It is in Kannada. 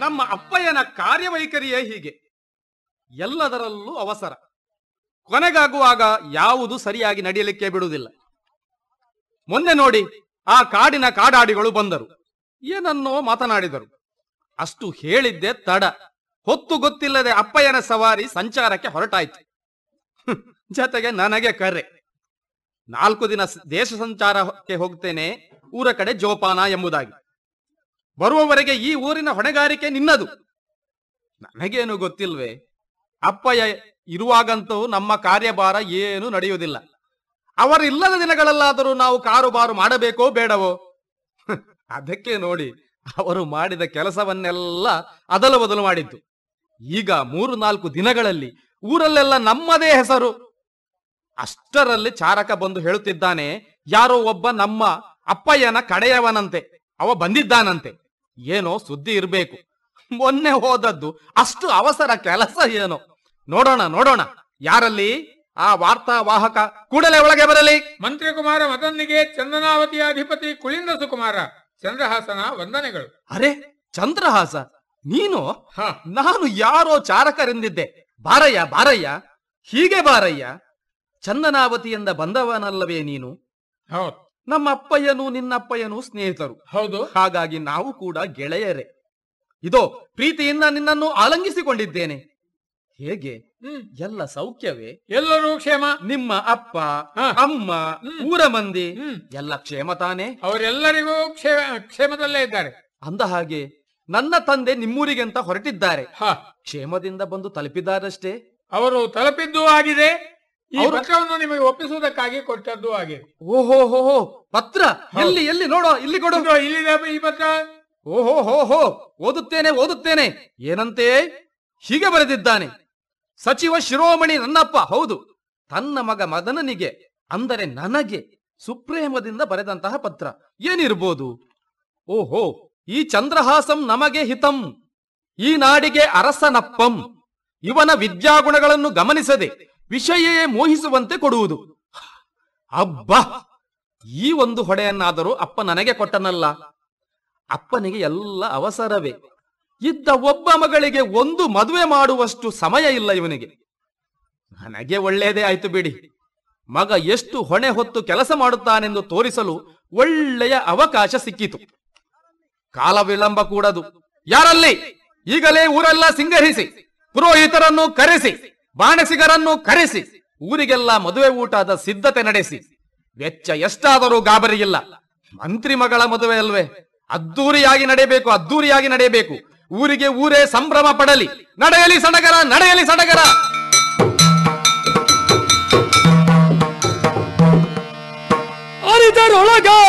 ನಮ್ಮ ಅಪ್ಪಯ್ಯನ ಕಾರ್ಯವೈಖರಿಯೇ ಹೀಗೆ ಎಲ್ಲದರಲ್ಲೂ ಅವಸರ ಕೊನೆಗಾಗುವಾಗ ಯಾವುದು ಸರಿಯಾಗಿ ನಡೆಯಲಿಕ್ಕೆ ಬಿಡುವುದಿಲ್ಲ ಮೊನ್ನೆ ನೋಡಿ ಆ ಕಾಡಿನ ಕಾಡಾಡಿಗಳು ಬಂದರು ಏನನ್ನೋ ಮಾತನಾಡಿದರು ಅಷ್ಟು ಹೇಳಿದ್ದೆ ತಡ ಹೊತ್ತು ಗೊತ್ತಿಲ್ಲದೆ ಅಪ್ಪಯ್ಯನ ಸವಾರಿ ಸಂಚಾರಕ್ಕೆ ಹೊರಟಾಯ್ತು ಹ್ಮ್, ಜೊತೆಗೆ ನನಗೆ ಕರೆ ನಾಲ್ಕು ದಿನ ಸ- ದೇಶ ಸಂಚಾರಕ್ಕೆ ಹೋಗ್ತೇನೆ ಊರ ಕಡೆ ಜೋಪಾನ ಎಂಬುದಾಗಿ ಬರುವವರೆಗೆ ಈ ಊರಿನ ಹೊಣೆಗಾರಿಕೆ ನಿನ್ನದು ನನಗೇನು ಗೊತ್ತಿಲ್ವೇ ಅಪ್ಪಯ್ಯ ಇರುವಾಗಂತೂ ನಮ್ಮ ಕಾರ್ಯಭಾರ ಏನು ನಡೆಯುವುದಿಲ್ಲ ಅವರಿಲ್ಲದ ದಿನಗಳಲ್ಲಾದರೂ ನಾವು ಕಾರುಬಾರು ಮಾಡಬೇಕೋ ಬೇಡವೋ ಹ್ಮ್, ಅದಕ್ಕೆ ನೋಡಿ ಅವರು ಮಾಡಿದ ಕೆಲಸವನ್ನೆಲ್ಲ ಅದಲು ಬದಲು ಮಾಡಿದ್ದು ಈಗ ಮೂರು ನಾಲ್ಕು ದಿನಗಳಲ್ಲಿ ಊರಲ್ಲೆಲ್ಲ ನಮ್ಮದೇ ಹೆಸರು ಅಷ್ಟರಲ್ಲಿ ಚಾರಕ ಬಂದು ಹೇಳುತ್ತಿದ್ದಾನೆ ಯಾರೋ ಒಬ್ಬ ನಮ್ಮ ಅಪ್ಪಯ್ಯನ ಕಡೆಯವನಂತೆ ಅವ ಬಂದಿದ್ದಾನಂತೆ ಏನೋ ಸುದ್ದಿ ಇರ್ಬೇಕು ಮೊನ್ನೆ ಹೋದದ್ದು ಅಷ್ಟು ಅವಸರ ಕೆಲಸ ಏನೋ ನೋಡೋಣ ನೋಡೋಣ ಯಾರಲ್ಲಿ ಆ ವಾರ್ತಾ ವಾಹಕ ಕೂಡಲೇ ಒಳಗೆ ಬರಲಿ ಮಂತ್ರಿ ಕುಮಾರ ಮದನ್ನಿಗೆ ಚಂದನಾವತಿಯ ಅಧಿಪತಿ ಕುಳಿಂದ ಸುಕುಮಾರ ಚಂದ್ರಹಾಸನ ವಂದನೆಗಳು ಅರೆ ಚಂದ್ರಹಾಸ ನೀನು ಹ ನಾನು ಯಾರೋ ಚಾರಕರೆಂದಿದ್ದೆ ಬಾರಯ್ಯ ಬಾರಯ್ಯ ಹೀಗೆ ಬಾರಯ್ಯ ಚಂದನಾವತಿಯಿಂದ ಬಂದವನಲ್ಲವೇ ನೀನು ಹೌದು ನಮ್ಮ ಅಪ್ಪಯ್ಯನು ನಿನ್ನಪ್ಪಯ್ಯನು ಸ್ನೇಹಿತರು ಹೌದು ಹಾಗಾಗಿ ನಾವು ಕೂಡ ಗೆಳೆಯರೇ ಇದೋ ಪ್ರೀತಿಯಿಂದ ನಿನ್ನನ್ನು ಆಲಂಗಿಸಿಕೊಂಡಿದ್ದೇನೆ ಹೇಗೆ ಹ್ಮ್ ಎಲ್ಲ ಸೌಖ್ಯವೇ ಎಲ್ಲರೂ ಕ್ಷೇಮ ನಿಮ್ಮ ಅಪ್ಪ ಹ. ಅಮ್ಮ ಹ್ಮ್. ಊರ ಮಂದಿ ಹ್ಮ್ ಎಲ್ಲ ಕ್ಷೇಮ ತಾನೇ ಅವರೆಲ್ಲರಿಗೂ ಕ್ಷೇಮ ಕ್ಷೇಮದಲ್ಲೇ ಇದ್ದಾರೆ ಅಂದ ಹಾಗೆ ನನ್ನ ತಂದೆ ನಿಮ್ಮೂರಿಗೆ ಅಂತ ಹೊರಟಿದ್ದಾರೆ ಹ ಕ್ಷೇಮದಿಂದ ಬಂದು ತಲುಪಿದ್ದಾರಷ್ಟೇ ಅವರು ತಲುಪಿದ್ದೂ ಆಗಿದೆ ಈ ಅವರು- ಪತ್ರವನ್ನು ನಿಮಗೆ ಒಪ್ಪಿಸುವುದಕ್ಕಾಗಿ ಕೊಟ್ಟದ್ದೂ ಆಗಿದೆ ಓಹೋ ಹೋ ಹೋ ಪತ್ರ ಹೌದು. ಎಲ್ಲಿ ಎಲ್ಲಿ ನೋಡೋ ಇಲ್ಲಿ ಕೊಡು ಇದು ಇಲ್ಲಿದೆ ಈ ಪತ್ರ ಓಹೋ ಹೋ ಹೋ ಓದುತ್ತೇನೆ ಓದುತ್ತೇನೆ ಏನಂತೆ ಹೀಗೆ ಬರೆದಿದ್ದಾನೆ ಸಚಿವ ಶಿರೋಮಣಿ ನನ್ನಪ್ಪ ಹೌದು ತನ್ನ ಮಗ ಮದನನಿಗೆ ಅಂದರೆ ನನಗೆ ಸುಪ್ರೇಮದಿಂದ ಬರೆದಂತಹ ಪತ್ರ ಏನಿರ್ಬೋದು ಓಹೋ ಈ ಚಂದ್ರಹಾಸಂ ನಮಗೆ ಹಿತಂ ಈ ನಾಡಿಗೆ ಅರಸನಪ್ಪಂ ಇವನ ವಿದ್ಯಾಗುಣಗಳನ್ನು ಗಮನಿಸದೆ ವಿಷಯೇ ಮೋಹಿಸುವಂತೆ ಕೊಡುವುದು ಅಬ್ಬಾ ಈ ಒಂದು ಹೊಡೆಯನ್ನಾದರೂ ಅಪ್ಪ ನನಗೆ ಕೊಟ್ಟನಲ್ಲ ಅಪ್ಪನಿಗೆ ಎಲ್ಲ ಅವಸರವೇ ಇದ್ದ ಒಬ್ಬ ಮಗಳಿಗೆ ಒಂದು ಮದುವೆ ಮಾಡುವಷ್ಟು ಸಮಯ ಇಲ್ಲ ಇವನಿಗೆ ನನಗೆ ಒಳ್ಳೆಯದೇ ಆಯ್ತು ಬಿಡಿ ಮಗ ಎಷ್ಟು ಹೊಣೆ ಹೊತ್ತು ಕೆಲಸ ಮಾಡುತ್ತಾನೆಂದು ತೋರಿಸಲು ಒಳ್ಳೆಯ ಅವಕಾಶ ಸಿಕ್ಕಿತು ಕಾಲ ವಿಳಂಬ ಕೂಡದು ಯಾರಲ್ಲಿ ಈಗಲೇ ಊರೆಲ್ಲ ಸಿಂಗರಿಸಿ ಪುರೋಹಿತರನ್ನು ಕರೆಸಿ ಬಾಣಸಿಗರನ್ನು ಕರೆಸಿ ಊರಿಗೆಲ್ಲ ಮದುವೆ ಊಟದ ಸಿದ್ಧತೆ ನಡೆಸಿ ವೆಚ್ಚ ಎಷ್ಟಾದರೂ ಗಾಬರಿಯಿಲ್ಲ ಮಂತ್ರಿ ಮಗಳ ಮದುವೆ ಅಲ್ವೇ ಅದ್ದೂರಿಯಾಗಿ ನಡೆಯಬೇಕು ಅದ್ದೂರಿಯಾಗಿ ನಡೆಯಬೇಕು ಊರಿಗೆ ಊರೇ ಸಂಭ್ರಮ ಪಡಲಿ ನಡೆಯಲಿ ಸಡಗರ ನಡೆಯಲಿ ಸಡಗರ ಅರಿದರೊಳಗ